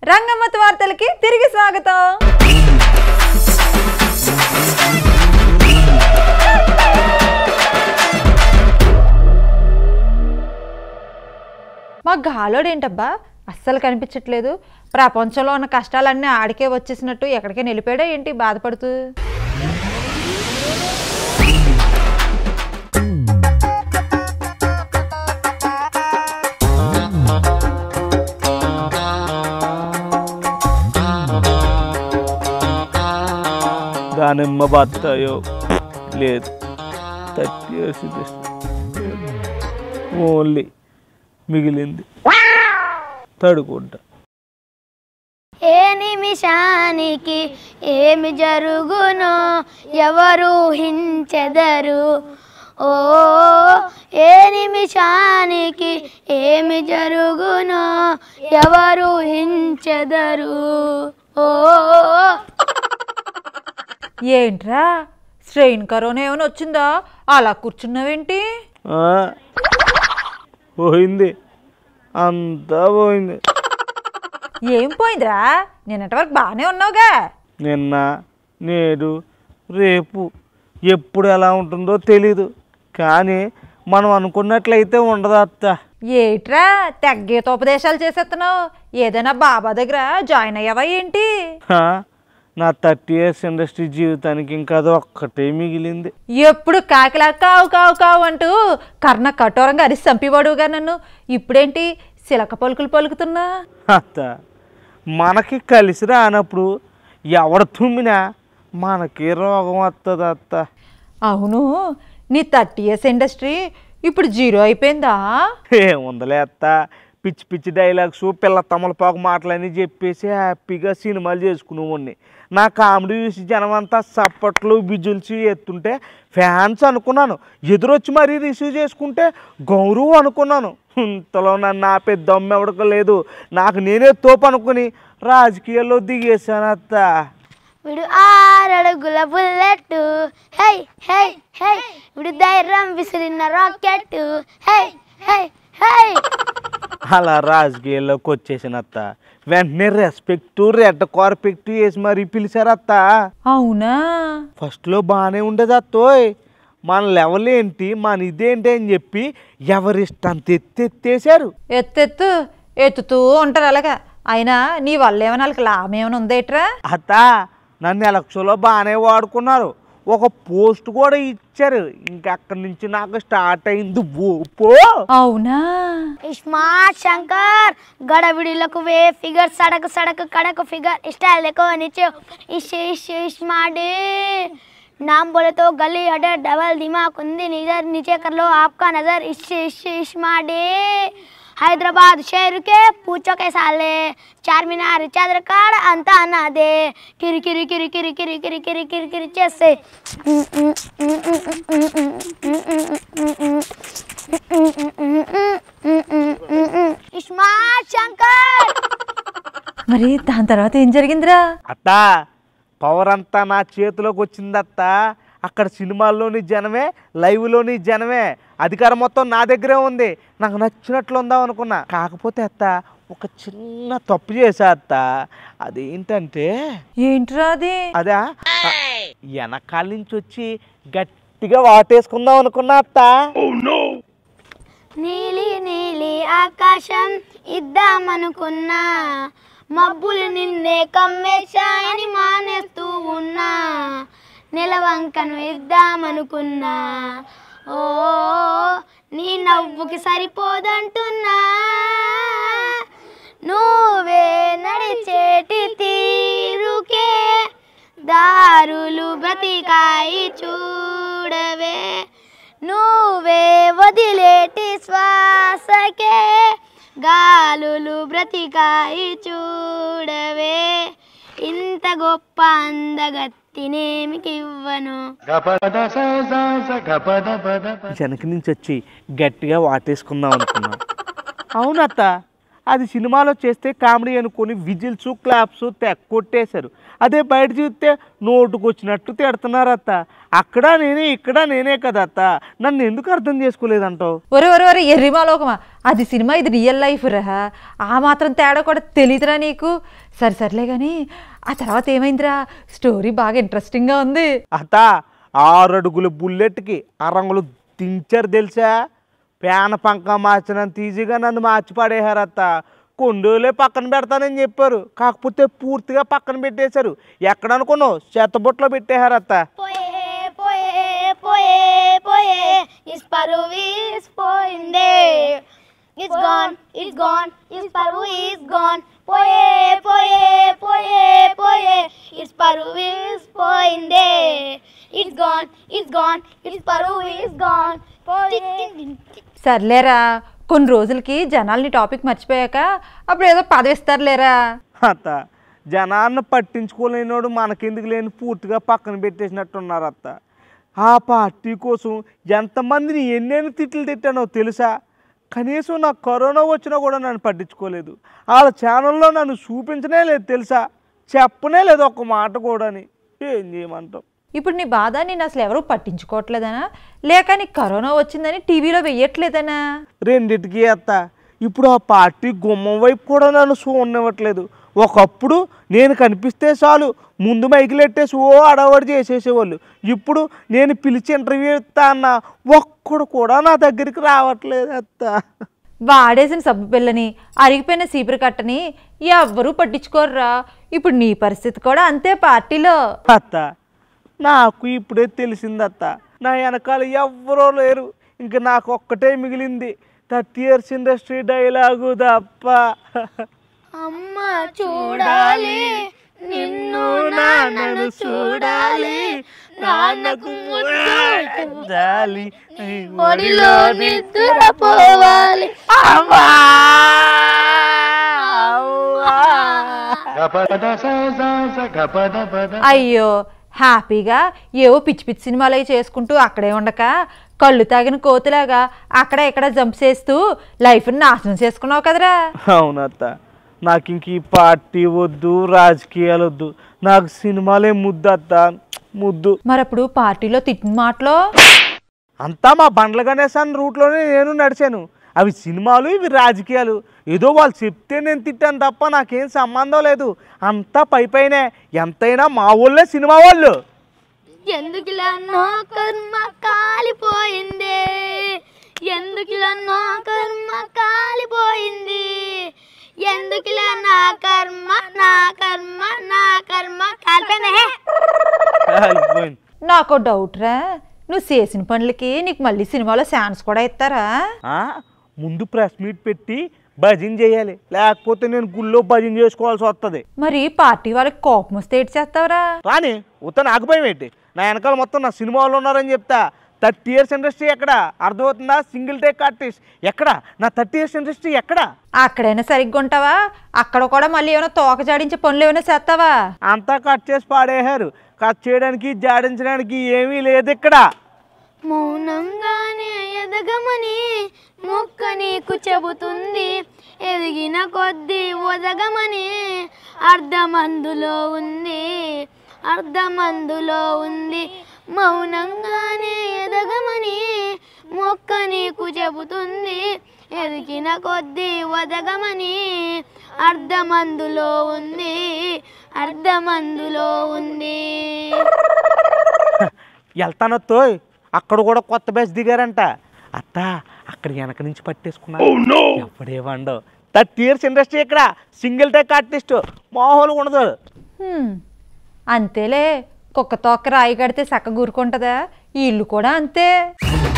రంగమ్మత్ వార్తలకి తిరిగి స్వాగతం మా గాలోడేంటబ్బా అస్సలు కనిపించట్లేదు ప్రపంచంలో ఉన్న కష్టాలన్నీ ఆడికే వచ్చేసినట్టు ఎక్కడికే నిలిపాడా ఏంటి బాధపడుతూ దానిమ్మ బత్తాయో లేదు థర్టీ ఇయర్స్ ఓన్లీ మిగిలింది తడుకుంటా ఏ నిమిషానికి ఏమి జరుగునో ఎవరు హించెదరు ఓ ఏ నిమిషానికి ఏమి జరుగునో ఎవరు హించెదరు ఓ ఏంట్రా స్ట్రెయిన్ కరోనా ఏమైనా వచ్చిందా అలా కూర్చున్నావేంటి ఆ, పోయింది అంతా పోయింది ఏం పోయిందిరా నిన్నటి వరకు బాగానే ఉన్నావుగా నిన్న నేడు రేపు ఎప్పుడు ఎలా ఉంటుందో తెలీదు కానీ మనం అనుకున్నట్లయితే ఉండదు అత్త ఏట్రా తెగ్గీతోపదేశాలు చేసేస్తున్నావు ఏదైనా బాబా దగ్గర జాయిన్ అయ్యావా ఏంటి హా, నా థర్టీ ఇయర్స్ ఇండస్ట్రీ జీవితానికి ఇంకా అది ఒక్కటే మిగిలింది ఎప్పుడు కాకిలా కావు కావు కావు అంటూ కర్ణ కఠోరంగా అరిసి చంపివాడుగా నన్ను ఇప్పుడేంటి సిలక పలుకులు పలుకుతున్నా అత్త మనకి కలిసి రానప్పుడు ఎవడు తుమ్మినా మనకి రోగం వస్తుంది అత్త అవును నీ థర్టీ ఇయర్స్ ఇండస్ట్రీ ఇప్పుడు జీరో అయిపోయిందా ఏముందలే అత్త పిచ్చి పిచ్చి డైలాగ్స్ పిల్ల తమలపాకు మాటలని చెప్పేసి హ్యాపీగా సినిమాలు చేసుకునేవాడిని నా కామెడీ చూసి జనం అంతా సప్పట్లు బిజుల్సి ఎత్తుంటే ఫ్యాన్స్ అనుకున్నాను ఎదురొచ్చి మరీ రిసీవ్ చేసుకుంటే గౌరవం అనుకున్నాను ఇంతలో నన్ను ఆపే దమ్మెవడక లేదు నాకు నేనే తోపు అనుకుని రాజకీయాల్లో దిగేశాను అత్త వీడు ఆరడుగుల బుల్లెట్ హై హై హై వీడు ధైర్యం విసిరిన రాకెట్ హై హై హై అలా రాజకీయాల్లోకి వచ్చేసిన అత్త వెంటనే రెస్పెక్ట్ రెడ్ కార్పెక్ట్ వేసి మరీ పిలిచారు అత్త అవునా ఫస్ట్లో బాగానే ఉండేది అత్తోయ్ మన లెవెల్ ఏంటి మన ఇదేంటి అని చెప్పి ఎవరిష్టం ఎత్తెత్తేసారు ఎత్తెత్తు ఎత్తుతూ ఉంటారు అలాగా అయినా నీ వల్ల ఏమైనా వాళ్ళకి లాభం ఏమైనా ఉందేట్రా అత్త నన్ను ఎలక్షన్లో బాగానే వాడుకున్నారు ఒక పోస్ట్ కూడా ఇచ్చారు ఇంకా అక్కడి నుంచి నాకు స్టార్ట్ అయింది ఓపో అవునా स्मार्ट शंकर गड़बड़ीలకు వే ఫిగర్ సడక్ సడక్ కడక్ ఫిगर स्टाइल देखो नीचे इस इस स्मार्ट नाम बोले तो गली हटे डबल दिमाग उंदी निजर नीचे कर लो आपका नजर इस इस स्मार्ट హైదరాబాద్ షేరుకే పూచోకే సాలే చార్మినార్ చాదర్ కాడ అంతా అన్నదే కిరి కిరి కిరి కిరి కిరి కిరి కిరి కిరి కిరి చేస్తే స్మార్ట్ శంకర్ మరి దాని తర్వాత ఏం జరిగిందిరా అత్త పవర్ అంతా నా చేతిలోకి వచ్చింది అత్త అక్కడ సినిమాల్లోని జనమే లైవ్లోని జనమే అధికారం మొత్తం నా దగ్గరే ఉంది నాకు నచ్చినట్లు ఉందాం అనుకున్నా కాకపోతే అత్త ఒక చిన్న తప్పు చేశా అత్త అదేంటంటే ఏంట్రా అది అదా వెనకాల నుంచి వచ్చి గట్టిగా వాటేసుకుందాం అనుకున్నా అత్త నీలి నీలి ఆకాశం ఇద్దామనుకున్నా మబ్బులు నిన్నే కమ్మేశాయని మానేస్తూ ఉన్నా నెలవంకను ఇద్దామనుకున్నా ఓ నీ నవ్వుకి సరిపోదంటున్నా నువ్వే నడిచేటి తీరుకే దారులు బ్రతికాయి చూడవే నువ్వే వదిలేటి శ్వాసకే గాలులు బ్రతికాయి చూడవే ఇంత గొప్ప అందగత్తినేమికివ్వను వెనక నుంచి వచ్చి గట్టిగా వాటేసుకుందాం అనుకున్నా అవునత్త అది సినిమాలో చేస్తే కామెడీ అనుకొని విజిల్స్ క్లాప్స్ తెగ కొట్టేశారు అదే బయట చూస్తే నోటుకు వచ్చినట్టు తిడుతున్నారు అత్త అక్కడ నేనే ఇక్కడ నేనే కదా అత్త నన్ను ఎందుకు అర్థం చేసుకోలేదంటావు ఒరే ఒరే ఒరే ఎర్రిమాలోకమా అది సినిమా ఇది రియల్ లైఫ్ రా ఆ మాత్రం తేడా కూడా తెలియదురా నీకు సరే సర్లే కానీ ఆ తర్వాత ఏమైందిరా స్టోరీ బాగా ఇంట్రెస్టింగ్గా ఉంది అత్త ఆరు అడుగుల బుల్లెట్కి అరంగులు దించారు తెలుసా పేన పంక మార్చినంత ఈజీగా నన్ను మార్చి పడేశారు అత్త కొండోలే పక్కన పెడతానని చెప్పారు కాకపోతే పూర్తిగా పక్కన పెట్టేశారు ఎక్కడ అనుకున్నావు చెత్తబొట్లో పెట్టేశారు అత్త పోయే పోయే పోయే పోయే ఇస్ పరువీస్ పోయిందే it's gone it's gone is పరువు ఇస్ గాన్ పోయే పోయే పోయే పోయే ఇట్స్ పరువీస్ పోయిందే it's gone it's gone it's పరువు ఇస్ గాన్ సర్లేరా కొన్ని రోజులకి జనాల్ని టాపిక్ మర్చిపోయాక అప్పుడు ఏదో పదవి ఇస్తారులేరా అత్త జనాన్ని పట్టించుకోలేనోడు మనకెందుకు లేని పూర్తిగా పక్కన పెట్టేసినట్టున్నారు అత్త ఆ పార్టీ కోసం ఎంతమందిని ఎన్నెన్ని తిట్లు తిట్టానో తెలుసా కనీసం నాకు కరోనా వచ్చినా కూడా నన్ను పట్టించుకోలేదు వాళ్ళ ఛానల్లో నన్ను చూపించనే లేదు తెలుసా చెప్పనే లేదు ఒక్క మాట కూడాని ఏం చేయమంటావు ఇప్పుడు నీ బాధ నేను అసలు ఎవరూ పట్టించుకోవట్లేదనా లేక నీకు కరోనా వచ్చిందని టీవీలో వెయ్యట్లేదనా రెండిటికి అత్త ఇప్పుడు ఆ పార్టీ గుమ్మం వైపు కూడా నన్ను చూడనివ్వట్లేదు ఒకప్పుడు నేను కనిపిస్తే చాలు ముందు మైకులు ఎట్టేసి ఓ అడవడి చేసేసేవాళ్ళు ఇప్పుడు నేను పిలిచి ఇంటర్వ్యూ ఇస్తా అన్న ఒక్కడు కూడా నా దగ్గరికి రావట్లేదు అత్త వాడేసిన సబ్బు పిల్లని అరిగిపోయిన సీపురు కట్టని ఎవ్వరూ పట్టించుకోర్రా ఇప్పుడు నీ పరిస్థితి కూడా అంతే పార్టీలో అత్త నాకు ఇప్పుడే తెలిసింది అత్త నా వెనకాల ఎవ్వరూ లేరు ఇంక నాకు ఒక్కటే మిగిలింది థర్టీ ఇయర్స్ ఇండస్ట్రీ డైలాగు తప్ప అమ్మ చూడాలి నిన్ను నాన్నను చూడాలి నాన్నకు జాలి ఒడిలో నిద్రపోవాలి అమ్మా! అమ్మా! అయ్యో హ్యాపీగా ఏవో పిచ్చి పిచ్చి సినిమాలు అవి చేసుకుంటూ అక్కడే ఉండక కళ్ళు తాగిన కోతిలాగా అక్కడ ఇక్కడ జంప్ చేస్తూ లైఫ్ని నాశనం చేసుకున్నావు కదరా అవునత్త నాకు ఇంక ఈ పార్టీ వద్దు రాజకీయాలు వద్దు నాకు సినిమాలే ముద్దు అత్త ముద్దు మరి అప్పుడు పార్టీలో తిట్టిన మాటలో అంతా మా బండ్ల గణేశాన్ రూట్లోనే నేను నడిచాను అవి సినిమాలు ఇవి రాజకీయాలు ఏదో వాళ్ళు చెప్తే నేను తిట్టాను తప్ప నాకేం సంబంధం లేదు అంతా పై పైనే ఎంతైనా మా ఊళ్ళే సినిమా వాళ్ళు ఎందుకులా నా కర్మ కాలిపోయింది ఎందుకులా నా కర్మ కాలిపోయింది ఎందుకులా నా కర్మ నా కర్మ నా కర్మ కాలిపోయింది అయిపోయింది నాకు డౌట్ రా నువ్వు చేసిన పనులకి నీకు మళ్ళీ సినిమాలో ఛాన్స్ కూడా ఇస్తారా ఆ, ముందు ప్రెస్ మీట్ పెట్టి భజన చేయాలి లేకపోతే నేను గుళ్ళో భజన చేసుకోవాల్సి వస్తుంది మరి పార్టీ వాళ్ళకి కోపం వస్తే ఏటి చేస్తావురా రాని ఉత్త నాకు భయం ఏంటి నా వెనకాల మొత్తం నా సినిమాలో ఉన్నారని చెప్తా థర్టీ ఇయర్స్ ఇండస్ట్రీ ఎక్కడ అర్థమవుతుందా సింగిల్ టేక్ ఆర్టిస్ట్ ఎక్కడ నా థర్టీ ఇయర్స్ ఇండస్ట్రీ ఎక్కడ అక్కడైనా సరిగ్గా ఉంటావా అక్కడ కూడా మళ్ళీ ఏమైనా తోక జాడించే పనులు ఏమైనా చేస్తావా అంతా కట్ చేసి పాడేశారు కట్ చేయడానికి జాడించడానికి ఏమీ లేదు ఇక్కడ మౌనంగానే ఎదగమని మొక్క నీకు చెబుతుంది ఎదిగిన కొద్దీ ఒదగమని అర్ధమందులో ఉంది అర్ధమందులో ఉంది మౌనంగానే ఎదగమని మొక్క నీకు చెబుతుంది ఎదిగిన కొద్దీ ఒదగమని అర్ధమందులో ఉంది అర్ధమందులో ఉంది వెళ్తానొత్తో అక్కడ కూడా కొత్త బస్ దిగారంట అత్త అక్కడ వెనక నుంచి పట్టేసుకున్నా ఎప్పుడేవండో థర్టీ ఇయర్స్ ఇండస్ట్రీ ఇక్కడ సింగిల్ టేక్ ఆర్టిస్ట్ మామూలు ఉండదు హ్మ్. అంతేలే కుక్క తోక రాయి కడితే సక్క కూరుకుంటుందా ఈ ఇల్లు కూడా అంతే